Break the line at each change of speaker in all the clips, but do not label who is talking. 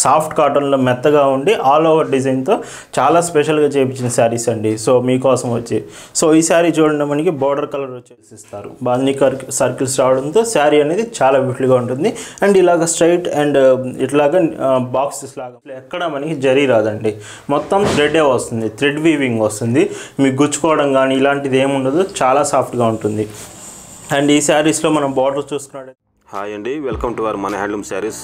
soft కాటన్లో మెత్తగా ఉండి ఆల్ ఓవర్ డిజైన్తో చాలా స్పెషల్గా చేయించిన శారీస్ అండి సో మీకోసం వచ్చి సో ఈ శారీ చూడండి మనకి బార్డర్ కలర్ వచ్చేసి ఇస్తారు బాందీ సర్కిల్స్ రావడంతో శారీ అనేది చాలా బ్యూటిఫుల్గా ఉంటుంది అండ్ ఇలాగ స్ట్రైట్ అండ్ ఇట్లాగా బాక్సెస్ లాగా ఎక్కడ మనకి జరీ రాదండి మొత్తం థ్రెడే వస్తుంది థ్రెడ్ వీవింగ్ వస్తుంది మీకు గుచ్చుకోవడం కానీ ఇలాంటిది ఏమి ఉండదు చాలా సాఫ్ట్గా ఉంటుంది అండ్ ఈ శారీస్లో మనం బార్డర్ చూసుకున్నట్టు
హాయ్ అండి వెల్కమ్ టు అవర్ మన హ్యాండ్లూమ్ శారీస్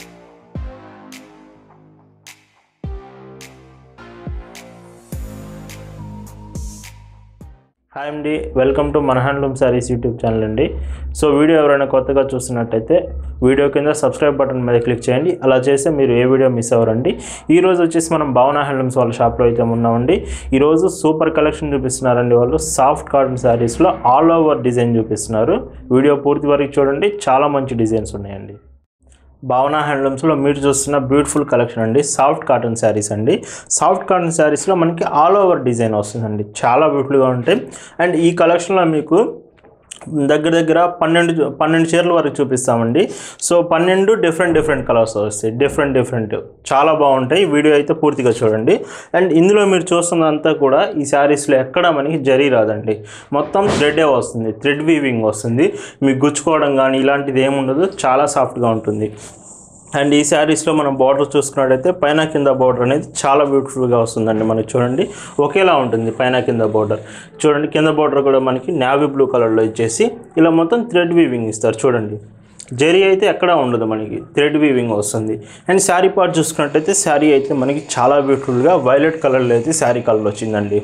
హాయ్ అండి వెల్కమ్ టు మన హ్యాండ్లూమ్ శారీస్ యూట్యూబ్ ఛానల్ అండి సో వీడియో ఎవరైనా కొత్తగా చూస్తున్నట్టయితే వీడియో కింద సబ్స్క్రైబ్ బటన్ మీద క్లిక్ చేయండి అలా చేస్తే మీరు ఏ వీడియో మిస్ అవ్వరండి ఈ రోజు వచ్చేసి మనం భావన హ్యాండ్లూమ్స్ వాళ్ళ షాప్లో అయితే ఉన్నామండి ఈరోజు సూపర్ కలెక్షన్ చూపిస్తున్నారండి వాళ్ళు సాఫ్ట్ కాటన్ శారీస్లో ఆల్ ఓవర్ డిజైన్ చూపిస్తున్నారు వీడియో పూర్తి వరకు చూడండి చాలా మంచి డిజైన్స్ ఉన్నాయండి భావన హ్యాండ్లూమ్స్లో మీరు చూస్తున్న బ్యూటిఫుల్ కలెక్షన్ అండి సాఫ్ట్ కాటన్ శారీస్ అండి సాఫ్ట్ కాటన్ శారీస్లో మనకి ఆల్ ఓవర్ డిజైన్ వస్తుందండి చాలా బ్యూటిఫుల్గా ఉంటాయి అండ్ ఈ కలెక్షన్లో మీకు దగ్గర దగ్గర పన్నెండు పన్నెండు చీరల వరకు చూపిస్తామండి సో పన్నెండు డిఫరెంట్ డిఫరెంట్ కలర్స్ వస్తాయి డిఫరెంట్ డిఫరెంట్ చాలా బాగుంటాయి వీడియో అయితే పూర్తిగా చూడండి అండ్ ఇందులో మీరు చూస్తున్నంతా కూడా ఈ శారీస్లో ఎక్కడ మనకి జరీ రాదండి మొత్తం థ్రెడే వస్తుంది థ్రెడ్ వీవింగ్ వస్తుంది మీకు గుచ్చుకోవడం కానీ ఇలాంటిది ఏమి ఉండదు చాలా సాఫ్ట్గా ఉంటుంది అండ్ ఈ శారీస్లో మనం బార్డర్ చూసుకున్నట్టయితే పైన కింద బార్డర్ అనేది చాలా బ్యూటిఫుల్గా వస్తుందండి మనకి చూడండి ఒకేలా ఉంటుంది పైన కింద బార్డర్ చూడండి కింద బార్డర్ కూడా మనకి నావీ బ్లూ కలర్లో ఇచ్చేసి ఇలా మొత్తం థ్రెడ్ వీవింగ్ ఇస్తారు చూడండి జరీ అయితే ఎక్కడా ఉండదు మనకి థ్రెడ్ వీవింగ్ వస్తుంది అండ్ శారీ పార్ట్ చూసుకున్నట్టయితే శారీ అయితే మనకి చాలా బ్యూటిఫుల్గా వైలెట్ కలర్లో అయితే శారీ కలర్ వచ్చిందండి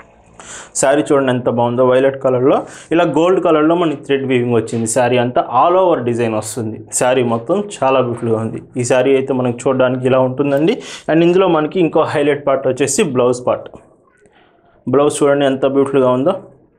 శారీ చూడండి ఎంత బాగుందో వైలెట్ కలర్లో ఇలా గోల్డ్ కలర్లో మనకి థ్రెడ్ వీవింగ్ వచ్చింది శారీ అంతా ఆల్ ఓవర్ డిజైన్ వస్తుంది శారీ మొత్తం చాలా బ్యూటిఫుల్గా ఉంది ఈ శారీ అయితే మనకి చూడడానికి ఇలా ఉంటుందండి అండ్ ఇందులో మనకి ఇంకో హైలైట్ పార్ట్ వచ్చేసి బ్లౌజ్ పార్ట్ బ్లౌజ్ చూడండి ఎంత బ్యూటిఫుల్గా ఉందో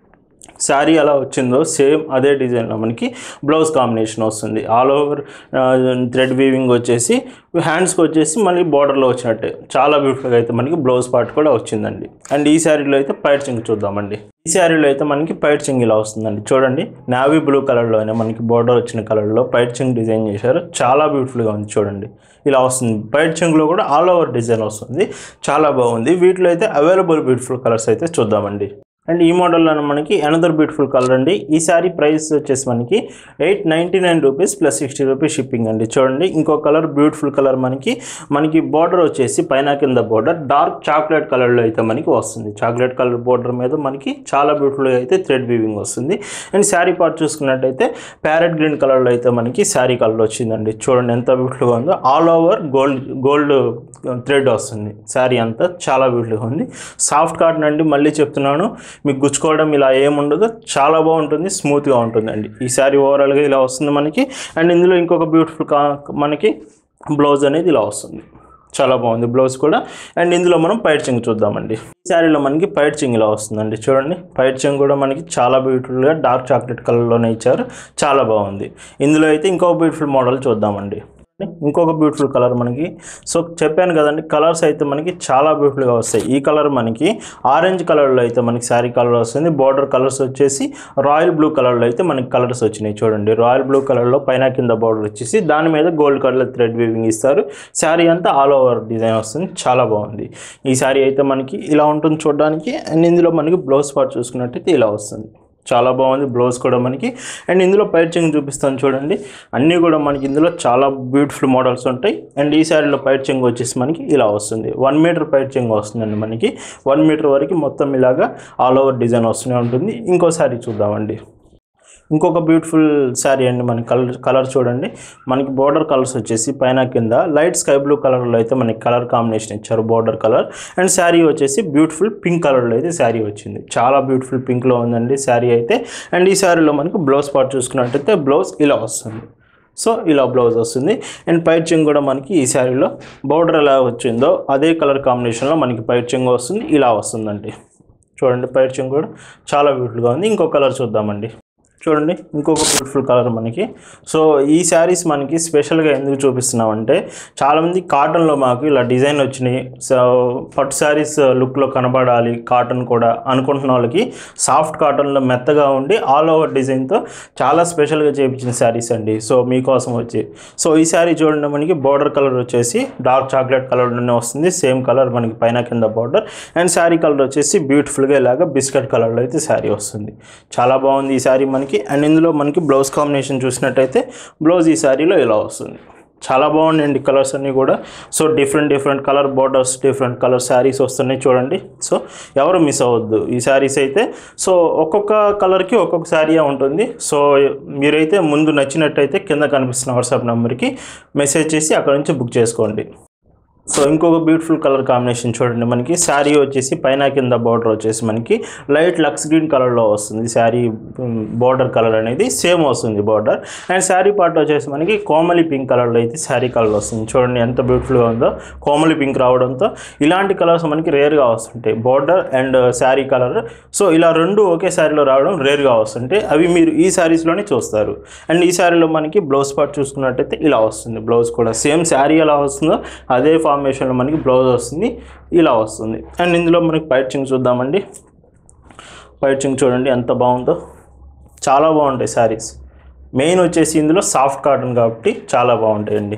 శారీ ఎలా వచ్చిందో సేమ్ అదే డిజైన్లో మనకి బ్లౌజ్ కాంబినేషన్ వస్తుంది ఆల్ ఓవర్ థ్రెడ్ వీవింగ్ వచ్చేసి హ్యాండ్స్కి వచ్చేసి మళ్ళీ బార్డర్లో వచ్చినట్టే చాలా బ్యూటిఫుల్గా అయితే మనకి బ్లౌజ్ పార్ట్ కూడా వచ్చిందండి అండ్ ఈ శారీలో అయితే పైట్ చింగ్ చూద్దామండి ఈ శారీలో అయితే మనకి పైట్ చింగ్ ఇలా వస్తుందండి చూడండి నావీ బ్లూ కలర్లోనే మనకి బార్డర్ వచ్చిన కలర్లో పైట్ చింగ్ డిజైన్ చేశారు చాలా బ్యూటిఫుల్గా ఉంది చూడండి ఇలా వస్తుంది పైట్ చింగ్లో కూడా ఆల్ ఓవర్ డిజైన్ వస్తుంది చాలా బాగుంది వీటిలో అయితే అవైలబుల్ బ్యూటిఫుల్ కలర్స్ అయితే చూద్దామండి అండ్ ఈ మోడల్లో మనకి అనదర్ బ్యూటిఫుల్ కలర్ అండి ఈ శారీ ప్రైస్ వచ్చేసి మనకి eight ninety nine rupees plus sixty rupees shipping అండి చూడండి ఇంకో కలర్ బ్యూటిఫుల్ కలర్ మనకి మనకి బార్డర్ వచ్చేసి పైన కింద బార్డర్ డార్క్ చాక్లెట్ కలర్లో అయితే మనకి వస్తుంది చాక్లెట్ కలర్ బార్డర్ మీద మనకి చాలా బ్యూటిఫుల్గా అయితే థ్రెడ్ వీవింగ్ వస్తుంది అండ్ శారీ పార్ట్ చూసుకున్నట్టయితే ప్యారెట్ గ్రీన్ కలర్లో అయితే మనకి శారీ కలర్ వచ్చిందండి చూడండి ఎంత బ్యూటిఫుల్గా ఉందో all over gold gold thread వస్తుంది శారీ అంతా చాలా బ్యూటిఫుల్గా ఉంది సాఫ్ట్ కాటన్ అండి మళ్ళీ చెప్తున్నాను మీకు గుచ్చుకోవడం ఇలా ఏముండదు చాలా బాగుంటుంది స్మూత్గా ఉంటుందండి ఈ శారీ ఓవరాల్గా ఇలా వస్తుంది మనకి అండ్ ఇందులో ఇంకొక బ్యూటిఫుల్ కా మనకి బ్లౌజ్ అనేది ఇలా వస్తుంది చాలా బాగుంది బ్లౌజ్ కూడా అండ్ ఇందులో మనం పైట్ చింగ్ చూద్దామండి ఈ శారీలో మనకి పైట్ చింగ్ ఇలా వస్తుందండి చూడండి పైట్ చింగ్ కూడా మనకి చాలా బ్యూటిఫుల్గా డార్క్ చాక్లెట్ కలర్లోనే ఇచ్చారు చాలా బాగుంది ఇందులో అయితే ఇంకో బ్యూటిఫుల్ మోడల్ చూద్దామండి ఇంకొక బ్యూటిఫుల్ కలర్ మనకి సో చెప్పాను కదండి కలర్స్ అయితే మనకి చాలా బ్యూటిఫుల్గా వస్తాయి ఈ కలర్ మనకి ఆరెంజ్ కలర్లో అయితే మనకి శారీ కలర్ వస్తుంది బార్డర్ కలర్స్ వచ్చేసి రాయల్ బ్లూ కలర్లో అయితే మనకి కలర్స్ వచ్చినాయి చూడండి రాయల్ బ్లూ కలర్లో పైన కింద బార్డర్ వచ్చేసి దాని మీద గోల్డ్ కలర్ థ్రెడ్ వీవింగ్ ఇస్తారు శారీ అంతా ఆల్ ఓవర్ డిజైన్ వస్తుంది చాలా బాగుంది ఈ శారీ అయితే మనకి ఇలా ఉంటుంది చూడడానికి అండ్ ఇందులో మనకి బ్లౌజ్ పార్ట్ చూసుకున్నట్టయితే ఇలా వస్తుంది చాలా బాగుంది బ్లౌజ్ కూడా మనకి అండ్ ఇందులో పైచింగ్ చూపిస్తాను చూడండి అన్నీ కూడా మనకి ఇందులో చాలా బ్యూటిఫుల్ మోడల్స్ ఉంటాయి అండ్ ఈ శారీలో పైచింగ్ వచ్చేసి మనకి ఇలా వస్తుంది వన్ మీటర్ పైచింగ్ వస్తుందండి మనకి వన్ మీటర్ వరకు మొత్తం ఇలాగా ఆల్ ఓవర్ డిజైన్ వస్తూనే ఉంటుంది ఇంకో శారీ చూద్దామండి ఇంకొక బ్యూటిఫుల్ శారీ అండి మన కలర్ కలర్ చూడండి మనకి బార్డర్ కలర్స్ వచ్చేసి పైన కింద లైట్ స్కై బ్లూ కలర్లో అయితే మనకి కలర్ కాంబినేషన్ ఇచ్చారు బార్డర్ కలర్ అండ్ శారీ వచ్చేసి బ్యూటిఫుల్ పింక్ కలర్లో అయితే శారీ వచ్చింది చాలా బ్యూటిఫుల్ పింక్లో ఉందండి శారీ అయితే అండ్ ఈ శారీలో మనకి బ్లౌజ్ పార్ట్ చూసుకున్నట్టయితే బ్లౌజ్ ఇలా వస్తుంది సో ఇలా బ్లౌజ్ వస్తుంది అండ్ పైచింగ్ కూడా మనకి ఈ శారీలో బార్డర్ ఎలా వచ్చిందో అదే కలర్ కాంబినేషన్లో మనకి పైచింగ్ వస్తుంది ఇలా వస్తుందండి చూడండి పైచింగ్ కూడా చాలా బ్యూటిఫుల్గా ఉంది ఇంకో కలర్ చూద్దామండి చూడండి ఇంకొక బ్యూటిఫుల్ కలర్ మనకి సో ఈ శారీస్ మనకి స్పెషల్గా ఎందుకు చూపిస్తున్నామంటే చాలామంది కాటన్లో మాకు ఇలా డిజైన్ వచ్చినాయి సో పట్టు శారీస్ లుక్లో కనబడాలి కాటన్ కూడా అనుకుంటున్న వాళ్ళకి సాఫ్ట్ కాటన్లో మెత్తగా ఉండి ఆల్ ఓవర్ డిజైన్తో చాలా స్పెషల్గా చేయించిన శారీస్ అండి సో మీకోసం వచ్చి సో ఈ శారీ చూడండి మనకి బార్డర్ కలర్ వచ్చేసి డార్క్ చాక్లెట్ కలర్లోనే వస్తుంది సేమ్ కలర్ మనకి పైన కింద బార్డర్ అండ్ శారీ కలర్ వచ్చేసి బ్యూటిఫుల్గా ఇలాగ బిస్కెట్ కలర్లో అయితే శారీ వస్తుంది చాలా బాగుంది ఈ శారీ మనకి అండ్ ఇందులో మనకి బ్లౌజ్ కాంబినేషన్ చూసినట్టయితే బ్లౌజ్ ఈ శారీలో ఇలా వస్తుంది చాలా బాగున్నాయండి కలర్స్ అన్నీ కూడా so different different colour borders different colour saris వస్తున్నాయి చూడండి సో ఎవరు మిస్ అవ్వద్దు ఈ శారీస్ అయితే సో ఒక్కొక్క కలర్కి ఒక్కొక్క శారీ ఉంటుంది సో మీరైతే ముందు నచ్చినట్టయితే కింద కనిపిస్తున్న వాట్సాప్ నెంబర్కి మెసేజ్ చేసి అక్కడ నుంచి బుక్ చేసుకోండి సో ఇంకొక బ్యూటిఫుల్ కలర్ కాంబినేషన్ చూడండి మనకి శారీ వచ్చేసి పైన కింద బార్డర్ వచ్చేసి మనకి లైట్ లక్స్ గ్రీన్ కలర్లో వస్తుంది శారీ బార్డర్ కలర్ అనేది సేమ్ వస్తుంది బార్డర్ అండ్ శారీ పార్ట్ వచ్చేసి మనకి కోమలి పింక్ కలర్లో అయితే శారీ కలర్ వస్తుంది చూడండి ఎంత బ్యూటిఫుల్గా ఉందో కోమలి పింక్ రావడంతో ఇలాంటి కలర్స్ మనకి రేర్గా వస్తుంటాయి border and sari colour so ఇలా రెండు ఒకే శారీలో రావడం రేర్గా వస్తుంటాయి అవి మీరు ఈ శారీస్లోనే చూస్తారు అండ్ ఈ శారీలో మనకి బ్లౌజ్ పార్ట్ చూసుకున్నట్టయితే ఇలా వస్తుంది బ్లౌజ్ కూడా సేమ్ శారీ ఎలా వస్తుందో అదే ఫార్మేషన్లో మనకి బ్లౌజ్ వస్తుంది ఇలా వస్తుంది అండ్ ఇందులో మనకి పైచింగ్ చూద్దామండి పైచింగ్ చూడండి ఎంత బాగుందో చాలా బాగుంటాయి శారీస్ మెయిన్ వచ్చేసి ఇందులో సాఫ్ట్ కాటన్ కాబట్టి చాలా బాగుంటాయండి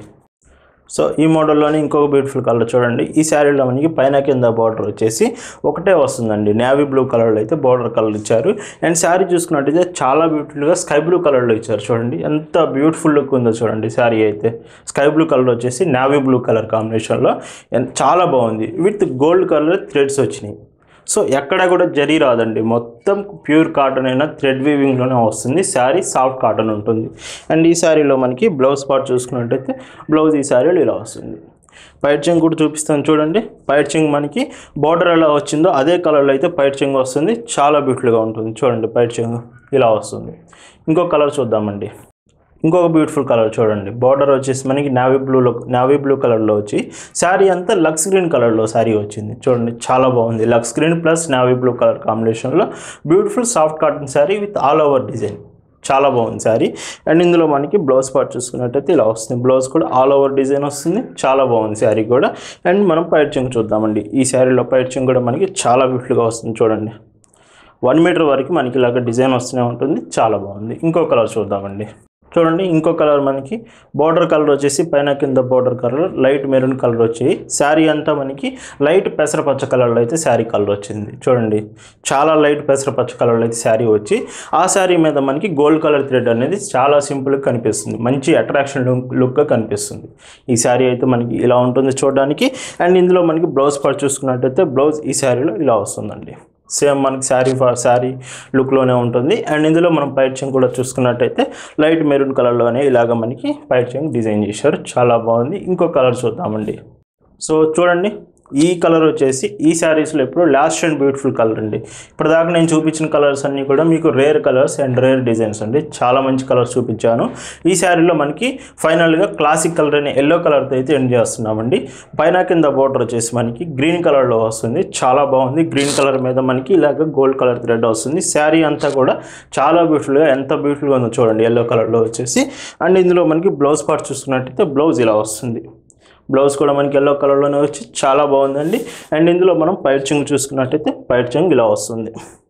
సో ఈ మోడల్లోనే ఇంకొక బ్యూటిఫుల్ కలర్ చూడండి ఈ శారీలో మనకి పైన కింద బార్డర్ వచ్చేసి ఒకటే వస్తుందండి నేవీ బ్లూ కలర్లో అయితే బార్డర్ కలర్ ఇచ్చారు అండ్ శారీ చూసుకున్నట్టయితే చాలా బ్యూటిఫుల్గా స్కై బ్లూ కలర్లో ఇచ్చారు చూడండి ఎంత బ్యూటిఫుల్ లుక్ ఉందో చూడండి శారీ అయితే స్కై బ్లూ కలర్ వచ్చేసి నేవీ బ్లూ కలర్ కాంబినేషన్లో ఎన్- చాలా బాగుంది విత్ గోల్డ్ కలర్ థ్రెడ్స్ వచ్చినాయి సో ఎక్కడ కూడా జరీ రాదండి మొత్తం ప్యూర్ కాటన్ అయినా థ్రెడ్ వీవింగ్లోనే వస్తుంది శారీ సాఫ్ట్ కాటన్ ఉంటుంది అండ్ ఈ శారీలో మనకి బ్లౌజ్ పార్ట్ చూసుకున్నట్టయితే బ్లౌజ్ ఈ శారీలో ఇలా వస్తుంది పైట్ చెంగ్ కూడా చూపిస్తాను చూడండి పైట్ చెంగ్ మనకి బార్డర్ ఎలా వచ్చిందో అదే కలర్లో అయితే పైట్ చెంగ్ వస్తుంది చాలా బ్యూటిఫుల్గా ఉంటుంది చూడండి పైట్ చెంగ్ ఇలా వస్తుంది ఇంకో కలర్ చూద్దామండి ఇంకొక బ్యూటిఫుల్ కలర్ చూడండి బార్డర్ వచ్చేసి మనకి నావీ బ్లూలో నావీ బ్లూ కలర్లో వచ్చి శారీ అంతా లక్స్ గ్రీన్ కలర్లో శారీ వచ్చింది చూడండి చాలా బాగుంది lux green plus navy blue colour కాంబినేషన్లో beautiful soft cotton sari with all over design చాలా బాగుంది శారీ అండ్ ఇందులో మనకి బ్లౌజ్ పార్ట్ చూసుకున్నట్టయితే ఇలా వస్తుంది బ్లౌజ్ కూడా ఆల్ ఓవర్ డిజైన్ వస్తుంది చాలా బాగుంది శారీ కూడా అండ్ మనం పైట్ చెంగు చూద్దామండి ఈ శారీలో పైట్ చెంగు కూడా మనకి చాలా బ్యూటిఫుల్గా వస్తుంది చూడండి వన్ మీటర్ వరకు మనకి ఇలాగ డిజైన్ వస్తూనే ఉంటుంది చాలా బాగుంది ఇంకో కలర్ చూద్దామండి చూడండి ఇంకో కలర్ మనకి బార్డర్ కలర్ వచ్చేసి పైన కింద border colour light maroon colour వచ్చాయి శారీ అంతా మనకి లైట్ పెసరపచ్చ కలర్లో అయితే శారీ కలర్ వచ్చింది చూడండి చాలా లైట్ పెసరపచ్చ కలర్లో అయితే శారీ వచ్చి ఆ శారీ మీద మనకి గోల్డ్ కలర్ థ్రెడ్ అనేది చాలా సింపుల్గా కనిపిస్తుంది మంచి అట్రాక్షన్ లుక్ లుక్గా కనిపిస్తుంది ఈ శారీ అయితే మనకి ఇలా ఉంటుంది చూడడానికి అండ్ ఇందులో మనకి బ్లౌజ్ పార్ట్ చూసుకున్నట్టయితే బ్లౌజ్ ఈ శారీలో ఇలా వస్తుందండి సేమ్ మనకి శారీ ఫర్ శారీ లుక్లోనే ఉంటుంది అండ్ ఇందులో మనం పైట్ చెంగ్ కూడా చూసుకున్నట్టయితే లైట్ మెరూన్ కలర్లోనే ఇలాగ మనకి పైట్ చెంగ్ డిజైన్ చేశారు చాలా బాగుంది ఇంకో కలర్ చూద్దామండి సో చూడండి ఈ కలర్ వచ్చేసి ఈ శారీస్లో ఇప్పుడు లాస్ట్ అండ్ బ్యూటిఫుల్ కలర్ అండి ఇప్పటిదాకా నేను చూపించిన కలర్స్ అన్నీ కూడా మీకు rare colours and rare designs అండి చాలా మంచి కలర్స్ చూపించాను ఈ శారీలో మనకి ఫైనల్గా క్లాసిక్ కలర్ అనే ఎల్లో కలర్తో అయితే ఎండ్ చేస్తున్నామండి పైన కింద బోర్డర్ వచ్చేసి మనకి గ్రీన్ కలర్లో వస్తుంది చాలా బాగుంది గ్రీన్ కలర్ మీద మనకి ఇలాగ గోల్డ్ కలర్ థ్రెడ్ వస్తుంది శారీ అంతా కూడా చాలా బ్యూటిఫుల్గా ఎంత బ్యూటిఫుల్గా ఉందో చూడండి ఎల్లో కలర్లో వచ్చేసి అండ్ ఇందులో మనకి బ్లౌజ్ పార్ట్ చూసుకున్నట్టయితే బ్లౌజ్ ఇలా వస్తుంది బ్లౌజ్ కూడా మనకి ఎల్లో కలర్లోనే వచ్చి చాలా బాగుందండి అండ్ ఇందులో మనం పైట్ చెంగు చూసుకున్నట్టయితే పైట్ చెంగు ఇలా వస్తుంది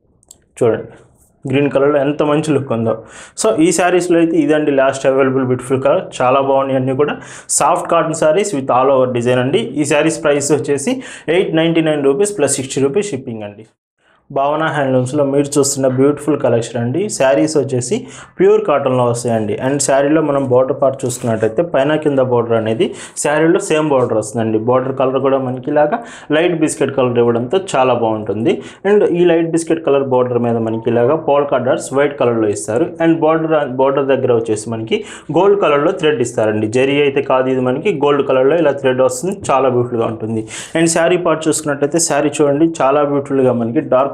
చూడండి గ్రీన్ కలర్లో ఎంత మంచి లుక్ ఉందో సో ఈ శారీస్లో అయితే ఇదండి లాస్ట్ అవైలబుల్ బ్యూటిఫుల్ కలర్ చాలా బాగున్నాయి అన్నీ కూడా soft cotton saris with all over design అండి ఈ శారీస్ ప్రైస్ వచ్చేసి eight ninety nine rupees plus sixty rupees shipping అండి భావన హ్యాండ్లూమ్స్లో మీరు చూస్తున్న బ్యూటిఫుల్ కలెక్షన్ అండి శారీస్ వచ్చేసి ప్యూర్ కాటన్లో వస్తాయండి అండ్ శారీలో మనం బార్డర్ పార్ట్ చూసుకున్నట్టయితే పైన కింద బార్డర్ అనేది శారీలో సేమ్ బార్డర్ వస్తుందండి బార్డర్ కలర్ కూడా మనకి ఇలాగా లైట్ బిస్కెట్ కలర్ ఇవ్వడంతో చాలా బాగుంటుంది అండ్ ఈ లైట్ బిస్కెట్ కలర్ బార్డర్ మీద మనకి ఇలాగా పోల్కా డాట్స్ వైట్ కలర్లో ఇస్తారు అండ్ బార్డర్ బార్డర్ దగ్గర వచ్చేసి మనకి గోల్డ్ కలర్లో థ్రెడ్ ఇస్తారండి జరీ అయితే కాదు ఇది మనకి గోల్డ్ కలర్లో ఇలా థ్రెడ్ వస్తుంది చాలా బ్యూటిఫుల్గా ఉంటుంది అండ్ శారీ పార్ట్ చూసుకున్నట్టయితే శారీ చూడండి చాలా బ్యూటిఫుల్గా మనకి డార్క్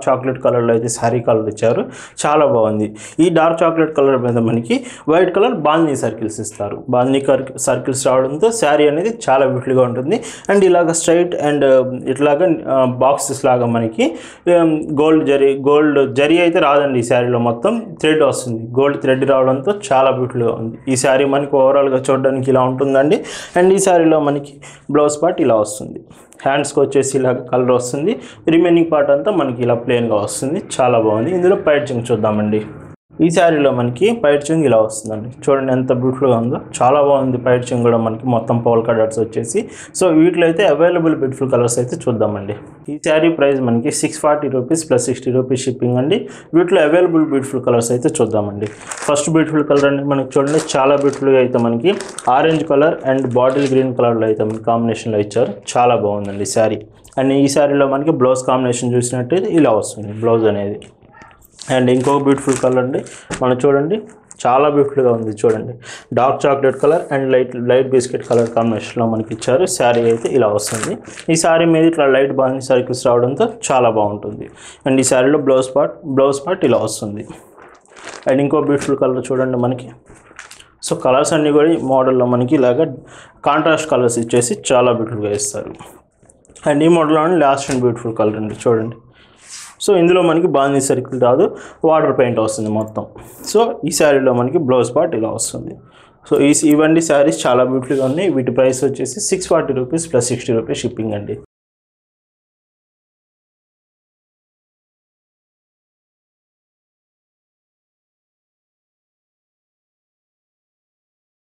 చాక్లెట్ కలర్లో అయితే శారీ కలర్ ఇచ్చారు చాలా బాగుంది ఈ డార్క్ చాక్లెట్ కలర్ మీద మనకి వైట్ కలర్ బాందీ సర్కిల్స్ ఇస్తారు బాందీ సర్కిల్స్ రావడంతో శారీ అనేది చాలా బ్యూటిఫుల్గా ఉంటుంది అండ్ ఇలాగ స్ట్రైట్ అండ్ ఇట్లాగా బాక్సెస్ లాగా మనకి గోల్డ్ జరీ గోల్డ్ జరీ అయితే రాదండి ఈ శారీలో మొత్తం థ్రెడ్ వస్తుంది గోల్డ్ థ్రెడ్ రావడంతో చాలా బ్యూటిఫుల్గా ఉంది ఈ శారీ మనకి ఓవరాల్గా చూడడానికి ఇలా ఉంటుందండి అండ్ ఈ శారీలో మనకి బ్లౌజ్ పార్ట్ ఇలా వస్తుంది హ్యాండ్స్కి వచ్చేసి ఇలా కలర్ వస్తుంది రిమైనింగ్ పార్ట్ అంతా మనకి ఇలా ప్లెయిన్గా వస్తుంది చాలా బాగుంది ఇందులో పైచింగ్ చూద్దామండి ఈ శారీలో మనకి పైట్ చింగ్ ఇలా వస్తుందండి చూడండి ఎంత బ్యూటిఫుల్గా ఉందో చాలా బాగుంది పైట్ చింగ్ కూడా మనకి మొత్తం పవల్ కలర్స్ వచ్చేసి సో వీటిలో అయితే అవైలబుల్ బ్యూటిఫుల్ కలర్స్ అయితే చూద్దామండి ఈ శారీ ప్రైస్ మనకి six forty rupees plus sixty rupees shipping అండి వీటిలో అవైలబుల్ బ్యూటిఫుల్ కలర్స్ అయితే చూద్దామండి ఫస్ట్ బ్యూటిఫుల్ కలర్ అండి మనకి చూడండి చాలా బ్యూటిఫుల్గా అయితే మనకి orange colour and bottle green కలర్లో అయితే మనకి కాంబినేషన్లో ఇచ్చారు చాలా బాగుందండి ఈ శారీ అండ్ ఈ శారీలో మనకి బ్లౌజ్ కాంబినేషన్ చూసినట్టయితే ఇలా వస్తుంది బ్లౌజ్ అనేది అండ్ ఇంకొక బ్యూటిఫుల్ కలర్ అండి మనం చూడండి చాలా బ్యూటిఫుల్గా ఉంది చూడండి dark chocolate colour and light light biscuit colour కాంబినేషన్లో మనకి ఇచ్చారు శారీ అయితే ఇలా వస్తుంది ఈ శారీ మీద ఇట్లా లైట్ బాగుంది సర్కిల్స్ రావడంతో చాలా బాగుంటుంది అండ్ ఈ శారీలో బ్లౌజ్ పార్ట్ బ్లౌజ్ పార్ట్ ఇలా వస్తుంది అండ్ ఇంకో బ్యూటిఫుల్ కలర్ చూడండి మనకి సో కలర్స్ అన్నీ కూడా ఈ మోడల్లో మనకి ఇలాగ కాంట్రాస్ట్ కలర్స్ ఇచ్చేసి చాలా బ్యూటిఫుల్గా ఇస్తారు అండ్ ఈ మోడల్లోనే లాస్ట్ అండ్ బ్యూటిఫుల్ కలర్ అండి చూడండి సో ఇందులో మనకి బాందీ సర్కిల్ రాదు వాటర్ పెయింట్ వస్తుంది మొత్తం సో ఈ శారీలో మనకి బ్లౌజ్ పార్ట్ ఇలా వస్తుంది సో ఈ ఇవన్నీ శారీస్ చాలా బ్యూటిఫుల్గా ఉన్నాయి వీటి ప్రైస్ వచ్చేసి six forty rupees plus sixty rupees shipping అండి